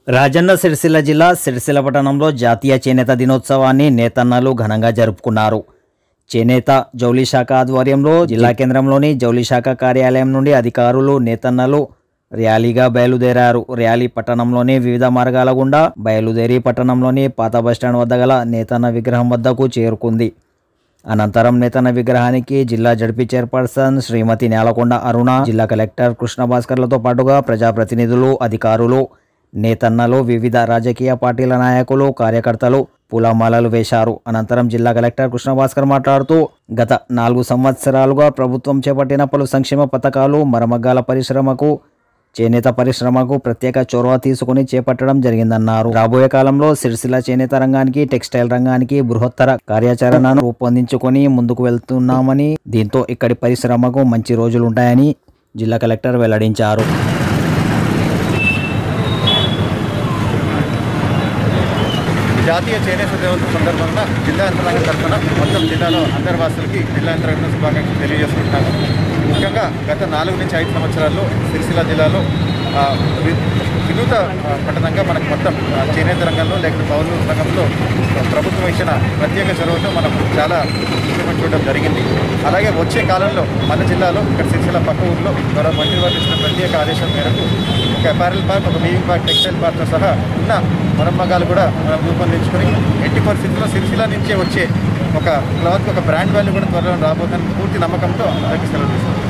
రాజన్న సిరిసిల్ల జిల్లా సిరిసిల్ల పట్టణంలో జాతీయ చేనేత దినోత్సవాన్ని నేతన్నలు ఘనంగా జరుపుకున్నారు చేనేత జౌలి శాఖ ఆధ్వర్యంలో జిల్లా కేంద్రంలోని జౌలి శాఖ కార్యాలయం నుండి అధికారులు నేతన్నలు ర్యాలీగా బయలుదేరారు ర్యాలీ పట్టణంలోని వివిధ మార్గాల గుండా బయలుదేరి పట్టణంలోని పాత బస్టాండ్ వద్ద గల నేతన్న విగ్రహం వద్దకు చేరుకుంది అనంతరం నేతన్న విగ్రహానికి జిల్లా జడ్పీ చైర్పర్సన్ శ్రీమతి నేలకొండ అరుణ జిల్లా కలెక్టర్ కృష్ణ భాస్కర్లతో పాటుగా ప్రజాప్రతినిధులు అధికారులు నేతన్నలు వివిధ రాజకీయ పార్టీల నాయకులు కార్యకర్తలు పూలమాలలు వేశారు అనంతరం జిల్లా కలెక్టర్ కృష్ణ భాస్కర్ మాట్లాడుతూ గత నాలుగు సంవత్సరాలుగా ప్రభుత్వం చేపట్టిన పలు సంక్షేమ పథకాలు మరమగ్గాల పరిశ్రమకు చేనేత పరిశ్రమకు ప్రత్యేక చొరవ తీసుకుని చేపట్టడం జరిగిందన్నారు రాబోయే కాలంలో సిరిసిల్ల చేనేత రంగానికి టెక్స్టైల్ రంగానికి బృహత్తర కార్యాచరణను రూపొందించుకొని ముందుకు వెళ్తున్నామని దీంతో ఇక్కడి పరిశ్రమకు మంచి రోజులుంటాయని జిల్లా కలెక్టర్ వెల్లడించారు జాతీయ చేనేత దినోత్సవం సందర్భంగా జిల్లా యంత్రాంగం తరఫున మొత్తం జిల్లాలో అందరి వాసులకి జిల్లా యంత్రాంగం శుభాకాంక్షలు తెలియజేసుకుంటున్నాను ముఖ్యంగా గత నాలుగు నుంచి ఐదు సంవత్సరాల్లో సిరిసిల్ల జిల్లాలో ఆ, వి- వినూత ఆ, పట్టణంగా మనకు మొత్తం ఆ, చేనేత రంగంలో లేకపోతే పౌరు రంగంలో ప్రభుత్వం ఇచ్చిన ప్రత్యేక చొరవతో మనం చాలా ఇంప్లిమెంట్ చూడడం జరిగింది అలాగే వచ్చే కాలంలో మన జిల్లాలో ఇక్కడ సిరిసిల్ల పక్క ఊర్లో గౌరవ మంత్రి వారు ఇచ్చిన ప్రత్యేక ఆదేశం మేరకు ఒక అపారల్ పార్క్ ఒక వీవింగ్ పార్క్ టెక్స్టైల్ పార్క్తో సహా ఉన్న మరమ్మగాలు కూడా మనం రూపొందించుకొని ఎట్టి పరిస్థితుల్లో సిరిసిల్ల నుంచే వచ్చే ఒక క్లాత్ ఒక బ్రాండ్ వాల్యూ కూడా త్వరలో రాబోతుందని పూర్తి నమ్మకంతో అందరికీ సెలవు తీసుకుంటాం